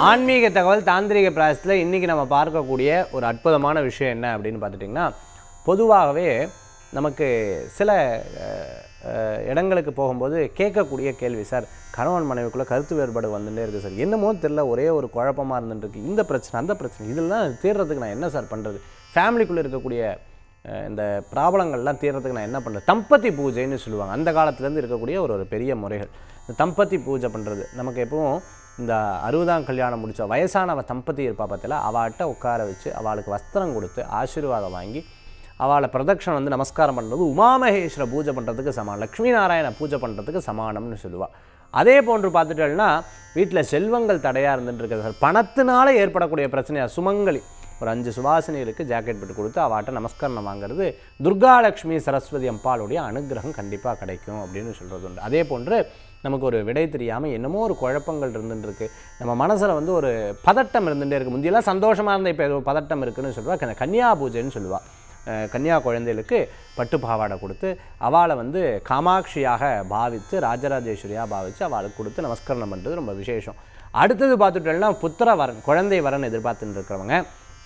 ஆன்மீக தகவல் தாந்திரிக பிராயசத்தில் இன்றைக்கி நம்ம பார்க்கக்கூடிய ஒரு அற்புதமான விஷயம் என்ன அப்படின்னு பார்த்துட்டிங்கன்னா பொதுவாகவே நமக்கு சில அஹ், அஹ், இடங்களுக்கு போகும்போது கேட்கக்கூடிய கேள்வி சார் கணவன் மனைவிக்குள்ளே கருத்து வேறுபாடு வந்துட்டே இருக்குது சார் என்னமோ தெரில ஒரே ஒரு குழப்பமாக இருந்துட்டு இருக்கு இந்த பிரச்சனை அந்த பிரச்சனை இதெல்லாம் தீர்றதுக்கு நான் என்ன சார் பண்ணுறது ஃபேமிலிக்குள்ளே இருக்கக்கூடிய அஹ், இந்த ப்ராப்ளங்கள்லாம் தீர்றதுக்கு நான் என்ன பண்ணுறது தம்பதி பூஜைன்னு சொல்லுவாங்க அந்த காலத்துலேருந்து இருக்கக்கூடிய ஒரு ஒரு பெரிய முறைகள் இந்த தம்பதி பூஜை பண்ணுறது நமக்கு எப்பவும் இந்த அறுபதாம் கல்யாணம் முடிச்ச வயசானவ தம்பதி இருப்பா பார்த்தீங்களா அவள்கிட்ட உட்கார வச்சு அவளுக்கு வஸ்திரம் கொடுத்து ஆசீர்வாதம் வாங்கி அவளை பிரதட்சணம் வந்து நமஸ்காரம் பண்ணுறது உமாமகேஸ்வர பூஜை பண்ணுறதுக்கு சமானம் லக்ஷ்மி நாராயண பூஜை பண்ணுறதுக்கு சமானம்னு சொல்லுவாள் அதே போன்று பார்த்துட்டோம்னா வீட்டில் செல்வங்கள் தடையாக இருந்துட்டு இருக்குது சார் பணத்தினால ஏற்படக்கூடிய பிரச்சனையா சுமங்கலி ஒரு அஞ்சு சுவாசினிகளுக்கு ஜாக்கெட் போட்டு கொடுத்து அவாட்ட நமஸ்கரணம் வாங்குறது துர்காலட்சுமி சரஸ்வதி அம்பாளுடைய அனுகிரகம் கண்டிப்பாக கிடைக்கும் அப்படின்னு சொல்கிறது உண்டு அதே போன்று நமக்கு ஒரு விடை தெரியாமல் என்னமோ ஒரு குழப்பங்கள் இருந்துட்டு இருக்கு நம்ம மனசில் வந்து ஒரு பதட்டம் இருந்துகிட்டே இருக்குது முந்தியெல்லாம் சந்தோஷமாக இருந்த இப்போ ஒரு பதட்டம் இருக்குன்னு சொல்லுவா கன்னியா பூஜைன்னு சொல்லுவாள் அஹ் கன்னியா குழந்தைகளுக்கு பட்டு பாவாடை கொடுத்து அவளை வந்து காமாட்சியாக பாவித்து ராஜராஜேஸ்வரியாக பாவித்து அவளுக்கு கொடுத்து நமஸ்கரணம் பண்ணுறது ரொம்ப விசேஷம் அடுத்தது பார்த்துட்டோம்னா புத்திர வரன் குழந்தை வரன் எதிர்பார்த்துட்டு இருக்கிறவங்க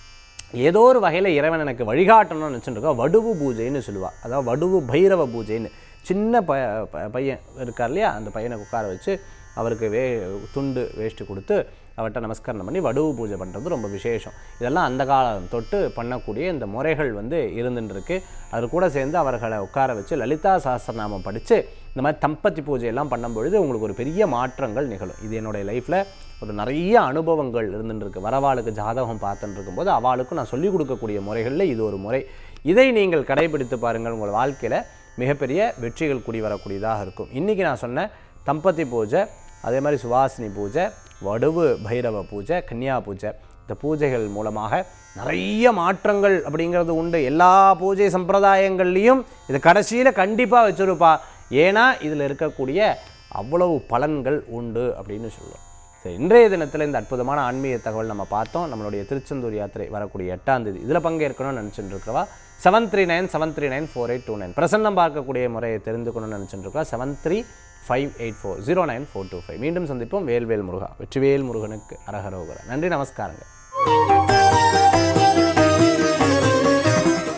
ஏதோ ஒரு வகையில் இறைவன் எனக்கு வழிகாட்டணும்னு நினச்சிட்டு இருக்கோம் வடுவு பூஜைன்னு சொல்லுவாள் அதாவது வடுவு பைரவ பூஜைன்னு சின்ன ப ப- பையன் இருக்கார் இல்லையா அந்த பையனை உட்கார வச்சு அவருக்கு வே துண்டு வேஷ்டி கொடுத்து அவர்கிட்ட நமஸ்காரம் பண்ணி வடுவு பூஜை பண்ணுறது ரொம்ப விசேஷம் இதெல்லாம் அந்த காலம் தொட்டு பண்ணக்கூடிய இந்த முறைகள் வந்து இருந்துட்டு இருக்கு அது கூட சேர்ந்து அவர்களை உட்கார வச்சு லலிதா சஹஸ்ரநாமம் படித்து இந்த மாதிரி தம்பதி பூஜையெல்லாம் பண்ணும்பொழுது உங்களுக்கு ஒரு பெரிய மாற்றங்கள் நிகழும் இது என்னுடைய லைஃப்பில் ஒரு நிறைய அனுபவங்கள் இருந்துட்டு இருக்கு வரவாளுக்கு ஜாதகம் பார்த்துட்டு இருக்கும்போது அவளுக்கும் நான் சொல்லிக் கொடுக்கக்கூடிய முறைகளில் இது ஒரு முறை இதை நீங்கள் கடைபிடித்து பாருங்கள் உங்கள் வாழ்க்கையில் மிகப்பெரிய வெற்றிகள் கூடி வரக்கூடியதாக இருக்கும் இன்றைக்கி நான் சொன்ன தம்பதி பூஜை அதே மாதிரி சுவாசினி பூஜை வடுவு பைரவ பூஜை கன்னியா பூஜை இந்த பூஜைகள் மூலமாக நிறைய மாற்றங்கள் அப்படிங்கிறது உண்டு எல்லா பூஜை சம்பிரதாயங்கள்லேயும் இது கடைசியில் கண்டிப்பாக வச்சுருப்பா ஏன்னா இதில் இருக்கக்கூடிய அவ்வளவு பலன்கள் உண்டு அப்படின்னு சொல்லுவோம் சரி இன்றைய தினத்தில் இந்த அற்புதமான ஆன்மீக தகவல் நம்ம பார்த்தோம் நம்மளுடைய திருச்செந்தூர் யாத்திரை வரக்கூடிய எட்டாம் தேதி இதில் பங்கேற்கணும்னு நினச்சிட்டு இருக்கிறவா seven three nine seven three nine four eight two nine பிரசன்னம் பார்க்கக்கூடிய முறையை தெரிந்துக்கணும்னு நினச்சிட்டு இருக்கா seven three five eight four zero nine four two five மீண்டும் சந்திப்போம் வேல்வேல் முருகா வெற்றிவேல் முருகனுக்கு அரகரோகரா நன்றி நமஸ்காரங்க